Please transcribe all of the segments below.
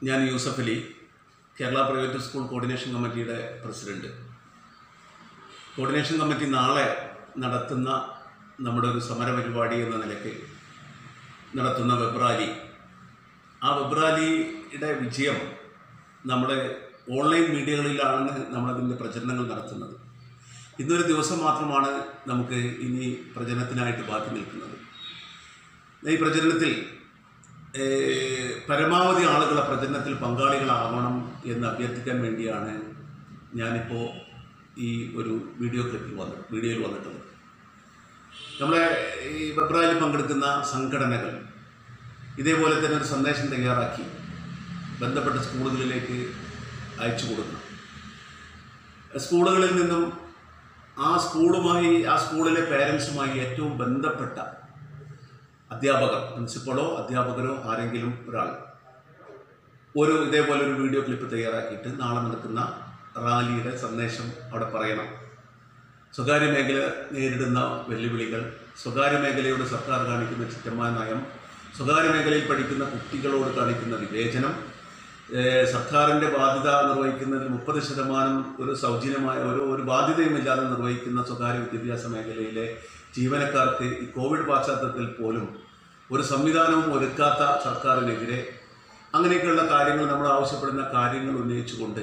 ഞാൻ Yusuf Ali Kerala private school coordination കമ്മിറ്റിയുടെ president coordination committee നാളെ നടത്തുന്ന നമ്മുടെ ഒരു സമര പരിപാടി എന്ന നിലയ്ക്ക് നടത്തുന്ന വെബ് റാലി ആ വെബ് റാലിയുടെ വിജയം നമ്മുടെ ഓൺലൈൻ മീഡിയകളിലാണ് നമ്മളതിൻ്റെ പ്രചരണങ്ങൾ നടത്തുന്നത് ഇന്നൊരു ദിവസം മാത്രമാണ് നമുക്ക് ഇനി പ്രചരണത്തിനായിട്ട് ബാക്കി നിൽക്കുന്നത് ഈ പ്രചരണത്തിൽ ഏഹ്, പരമാവധി ആളുകളെ പ്രചരണത്തിൽ പങ്കാളികളാവണം എന്ന് അഭ്യർത്ഥിക്കാൻ വേണ്ടിയാണ് ഞാനിപ്പോൾ ഈ ഒരു വീഡിയോ ക്ലിപ്പിൽ വന്ന് വീഡിയോയിൽ വന്നിട്ടുള്ളത് നമ്മളെ ഈ വെബ്രാലിൽ പങ്കെടുക്കുന്ന സംഘടനകൾ ഇതേപോലെ തന്നെ ഒരു സന്ദേശം തയ്യാറാക്കി ബന്ധപ്പെട്ട സ്കൂളുകളിലേക്ക് അയച്ചു കൊടുക്കണം സ്കൂളുകളിൽ നിന്നും ആ സ്കൂളുമായി ആ സ്കൂളിലെ പേരൻസുമായി ഏറ്റവും ബന്ധപ്പെട്ട അധ്യാപകർ പ്രിൻസിപ്പളോ അധ്യാപകരോ ആരെങ്കിലും ഒരാൾ ഒരു ഇതേപോലെ ഒരു വീഡിയോ ക്ലിപ്പ് തയ്യാറാക്കിയിട്ട് നാളെ നടക്കുന്ന റാലിയുടെ സന്ദേശം അവിടെ പറയണം സ്വകാര്യ മേഖല നേരിടുന്ന വെല്ലുവിളികൾ സ്വകാര്യ മേഖലയോട് സർക്കാർ കാണിക്കുന്ന ചിറ്റമായ നയം സ്വകാര്യ മേഖലയിൽ പഠിക്കുന്ന കുട്ടികളോട് കാണിക്കുന്ന വിവേചനം ഏഹ് സർക്കാരിൻ്റെ ബാധ്യത നിർവഹിക്കുന്നതിൽ മുപ്പത് ശതമാനം ഒരു സൗജന്യമായ ഒരു ഒരു ബാധ്യതയുമില്ലാതെ നിർവഹിക്കുന്ന സ്വകാര്യ വിദ്യാഭ്യാസ മേഖലയിലെ ജീവനക്കാർക്ക് ഈ കോവിഡ് പശ്ചാത്തലത്തിൽ പോലും ഒരു സംവിധാനവും ഒരുക്കാത്ത സർക്കാരിനെതിരെ അങ്ങനെയൊക്കെയുള്ള കാര്യങ്ങൾ നമ്മൾ ആവശ്യപ്പെടുന്ന കാര്യങ്ങൾ ഉന്നയിച്ചുകൊണ്ട്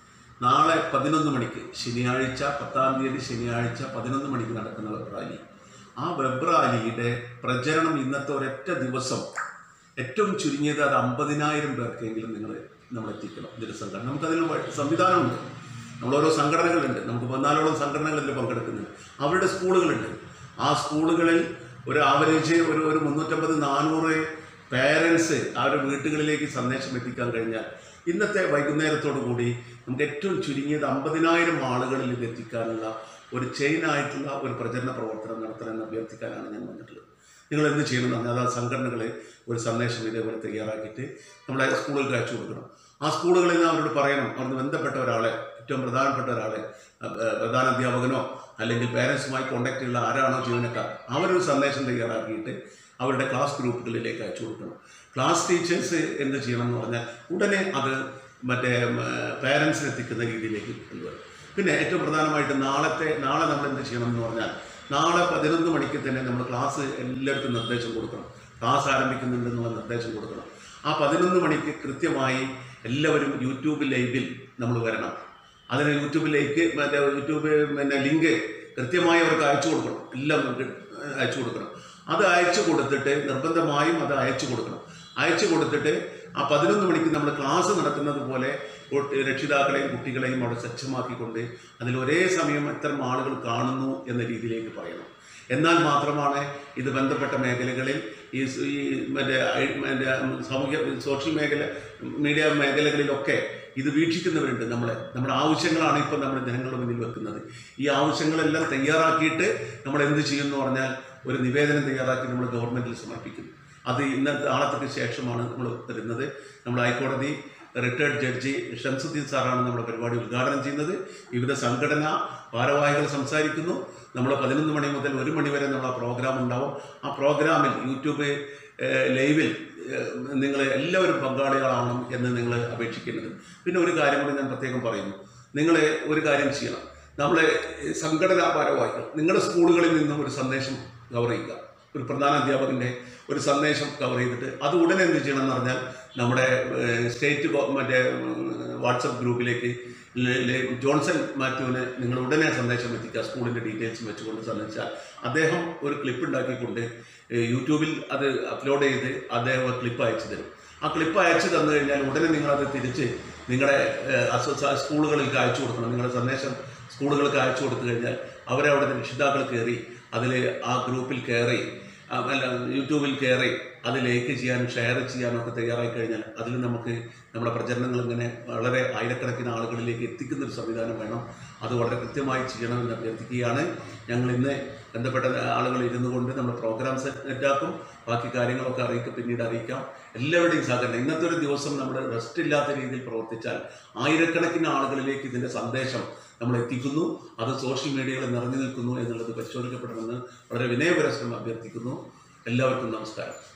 നാളെ പതിനൊന്ന് മണിക്ക് ശനിയാഴ്ച പത്താം തീയതി ശനിയാഴ്ച പതിനൊന്ന് മണിക്ക് നടക്കുന്ന വെബ് റാലി ആ വെബ് റാലിയുടെ പ്രചരണം ഇന്നത്തെ ഒരൊറ്റ ദിവസം ഏറ്റവും ചുരുങ്ങിയത് അത് അമ്പതിനായിരം പേർക്കെങ്കിലും നിങ്ങൾ നമ്മൾ എത്തിക്കണം ഇതിൽ സംഘടന നമുക്കതിൽ വ- സംവിധാനമുണ്ട് നമ്മൾ ഓരോ സംഘടനകളുണ്ട് നമുക്ക് പതിനാലോളം സംഘടനകളിൽ പങ്കെടുക്കുന്നുണ്ട് അവരുടെ സ്കൂളുകളുണ്ട് ആ സ്കൂളുകളിൽ ഒരു ആവറേജ് ഒരു ഒരു മുന്നൂറ്റമ്പത് നാനൂറ് പേരൻസ് അവരുടെ വീട്ടുകളിലേക്ക് സന്ദേശം എത്തിക്കാൻ കഴിഞ്ഞാൽ ഇന്നത്തെ വൈകുന്നേരത്തോടു കൂടി നമുക്ക് ഏറ്റവും ചുരുങ്ങിയത് അമ്പതിനായിരം ആളുകളിൽ ഇത് എത്തിക്കാനുള്ള ഒരു ചെയിനായിട്ടുള്ള ഒരു പ്രചരണ പ്രവർത്തനം നടത്തണമെന്ന് അഭ്യർത്ഥിക്കാനാണ് ഞാൻ വന്നിട്ടുള്ളത് നിങ്ങൾ എന്ത് ചെയ്യണം എന്ന് പറഞ്ഞാൽ ആ സംഘടനകളെ ഒരു സന്ദേശം ഇതേപോലെ തയ്യാറാക്കിയിട്ട് നമ്മളെ സ്കൂളുകൾക്ക് അയച്ചു കൊടുക്കണം ആ സ്കൂളുകളിൽ നിന്ന് അവരോട് പറയണം അവിടുന്ന് ബന്ധപ്പെട്ട ഒരാളെ ഏറ്റവും പ്രധാനപ്പെട്ട ഒരാളെ അഹ് ഏഹ് പ്രധാന അധ്യാപകനോ അല്ലെങ്കിൽ പേരൻസുമായി കോണ്ടാക്ട് ഉള്ള ആരാണോ ജീവനക്കാർ അവരൊരു സന്ദേശം തയ്യാറാക്കിയിട്ട് അവരുടെ ക്ലാസ് ഗ്രൂപ്പുകളിലേക്ക് അയച്ചു കൊടുക്കണം ക്ലാസ് ടീച്ചേഴ്സ് എന്ത് ചെയ്യണം എന്ന് പറഞ്ഞാൽ ഉടനെ അത് മറ്റേ പേരൻസിന് എത്തിക്കുന്ന രീതിയിലേക്ക് കൊണ്ടുവരും പിന്നെ ഏറ്റവും പ്രധാനമായിട്ട് നാളത്തെ നാളെ നമ്മൾ എന്ത് ചെയ്യണം എന്ന് പറഞ്ഞാൽ നാളെ പതിനൊന്ന് മണിക്ക് തന്നെ നമ്മൾ ക്ലാസ് എല്ലാവർക്കും നിർദ്ദേശം കൊടുക്കണം ക്ലാസ് ആരംഭിക്കുന്നുണ്ടെന്നുള്ള നിർദ്ദേശം കൊടുക്കണം ആ പതിനൊന്ന് മണിക്ക് കൃത്യമായി എല്ലാവരും യൂട്യൂബ് ലൈവിൽ നമ്മൾ വരണം അതിന് യൂട്യൂബിലേക്ക് മറ്റേ യൂട്യൂബ് പിന്നെ ലിങ്ക് കൃത്യമായി അവർക്ക് അയച്ചു കൊടുക്കണം എല്ലാം നമുക്ക് അയച്ചു കൊടുക്കണം അത് അയച്ചു കൊടുത്തിട്ട് നിർബന്ധമായും അത് അയച്ചു കൊടുക്കണം അയച്ചു കൊടുത്തിട്ട് ആ പതിനൊന്ന് മണിക്ക് നമ്മൾ ക്ലാസ് നടക്കുന്നത് പോലെ കു- രക്ഷിതാക്കളെയും കുട്ടികളെയും അവിടെ സജ്ജമാക്കിക്കൊണ്ട് അതിൽ ഒരേ സമയം എത്ര ആളുകൾ കാണുന്നു എന്ന രീതിയിലേക്ക് പറയണം എന്നാൽ മാത്രമാണ് ഇത് ബന്ധപ്പെട്ട മേഖലകളിൽ ഈ സ് ഈ മറ്റേ ഐ- മറ്റേ സാമൂഹ്യ സോഷ്യൽ മേഖല മീഡിയ മേഖലകളിലൊക്കെ ഇത് വീക്ഷിക്കുന്നവരുണ്ട് നമ്മളെ നമ്മുടെ ആവശ്യങ്ങളാണ് ഇപ്പം നമ്മൾ ജനങ്ങളുടെ മുന്നിൽ വെക്കുന്നത് ഈ ആവശ്യങ്ങളെല്ലാം തയ്യാറാക്കിയിട്ട് നമ്മൾ എന്ത് ചെയ്യുമെന്ന് പറഞ്ഞാൽ ഒരു നിവേദനം തയ്യാറാക്കി നമ്മൾ ഗവൺമെൻറ്റിൽ സമർപ്പിക്കുന്നു അത് ഇന്നത്തെ നാളത്തേക്ക് ശേഷമാണ് നമ്മൾ തരുന്നത് നമ്മൾ ഹൈക്കോടതി റിട്ടയർഡ് ജഡ്ജി ഷംസുദ്ദീൻ സാറാണ് നമ്മുടെ പരിപാടി ഉദ്ഘാടനം ചെയ്യുന്നത് വിവിധ സംഘടന ഭാരവാഹികൾ സംസാരിക്കുന്നു നമ്മൾ പതിനൊന്ന് മണി മുതൽ ഒരു മണി വരെ നമ്മൾ ആ പ്രോഗ്രാം ഉണ്ടാവും ആ പ്രോഗ്രാമിൽ യൂട്യൂബ് ഏഹ്, ലൈവിൽ ഏഹ്, നിങ്ങൾ എല്ലാവരും പങ്കാളികളാവണം എന്ന് നിങ്ങൾ അപേക്ഷിക്കുന്നത് പിന്നെ ഒരു കാര്യം കൂടി ഞാൻ പ്രത്യേകം പറയുന്നു നിങ്ങൾ ഒരു കാര്യം ചെയ്യണം നമ്മളെ ഏഹ്, സംഘടനാ ഭാരവാഹികൾ നിങ്ങളുടെ സ്കൂളുകളിൽ നിന്നും ഒരു സന്ദേശം കവർ ചെയ്യുക ഒരു പ്രധാന അധ്യാപകൻ്റെ ഒരു സന്ദേശം കവർ ചെയ്തിട്ട് അത് ഉടനെ എന്ത് ചെയ്യണം എന്ന് പറഞ്ഞാൽ നമ്മുടെ ഏഹ്, സ്റ്റേറ്റ് ഗവ- മറ്റേ ഉം, വാട്സപ്പ് ഗ്രൂപ്പിലേക്ക് ലെ- ലെ- ജോൺസൺ മാത്യുവിന് നിങ്ങൾ ഉടനെ സന്ദേശം എത്തിക്കുക സ്കൂളിൻ്റെ ഡീറ്റെയിൽസ് വെച്ചുകൊണ്ട് സന്ദേശിച്ചാൽ അദ്ദേഹം ഒരു ക്ലിപ്പ് ഉണ്ടാക്കിക്കൊണ്ട് ഏഹ്, യൂട്യൂബിൽ അത് അപ്ലോഡ് ചെയ്ത് അദ്ദേഹം ഒരു ക്ലിപ്പ് അയച്ചു തരും ആ ക്ലിപ്പ് അയച്ചു തന്നു കഴിഞ്ഞാൽ ഉടനെ നിങ്ങളത് തിരിച്ച് നിങ്ങളുടെ ഏഹ്, അസോ- സ- സ്കൂളുകളിലേക്ക് അയച്ചു കൊടുക്കണം നിങ്ങളുടെ സന്ദേശം സ്കൂളുകൾക്ക് അയച്ചു കൊടുത്തു കഴിഞ്ഞാൽ അവരെ അവിടെ രക്ഷിതാക്കൾ കയറി അതിൽ ആ ഗ്രൂപ്പിൽ കയറി ആ, അല്ല യൂട്യൂബിൽ കയറി അത് ലൈക്ക് ചെയ്യാനും ഷെയർ ചെയ്യാനും ഒക്കെ തയ്യാറായി കഴിഞ്ഞാൽ അതിൽ നമുക്ക് നമ്മുടെ പ്രചരണങ്ങൾ ഇങ്ങനെ വളരെ ആയിരക്കണക്കിന് ആളുകളിലേക്ക് എത്തിക്കുന്ന ഒരു സംവിധാനം വേണം അത് വളരെ കൃത്യമായി ചെയ്യണമെന്ന് അഭ്യർത്ഥിക്കുകയാണ് ഞങ്ങൾ ഇന്ന് ബന്ധപ്പെട്ട ആളുകൾ ഇരുന്നു കൊണ്ട് നമ്മൾ പ്രോഗ്രാം സെറ്റാക്കും ബാക്കി കാര്യങ്ങളൊക്കെ അറിയിക്കും പിന്നീട് അറിയിക്കാം എല്ലാവരുടെയും സഹകരണം ഇന്നത്തെ ഒരു ദിവസം നമ്മൾ റെസ്റ്റ് ഇല്ലാത്ത രീതിയിൽ പ്രവർത്തിച്ചാൽ ആയിരക്കണക്കിന് ആളുകളിലേക്ക് ഇതിൻ്റെ സന്ദേശം നമ്മൾ എത്തിക്കുന്നു അത് സോഷ്യൽ മീഡിയകളിൽ നിറഞ്ഞു നിൽക്കുന്നു എന്നുള്ളത് പരിശോധിക്കപ്പെടണമെന്ന് വളരെ വിനയപരസ്പരം അഭ്യർത്ഥിക്കുന്നു എല്ലാവർക്കും നമസ്കാരം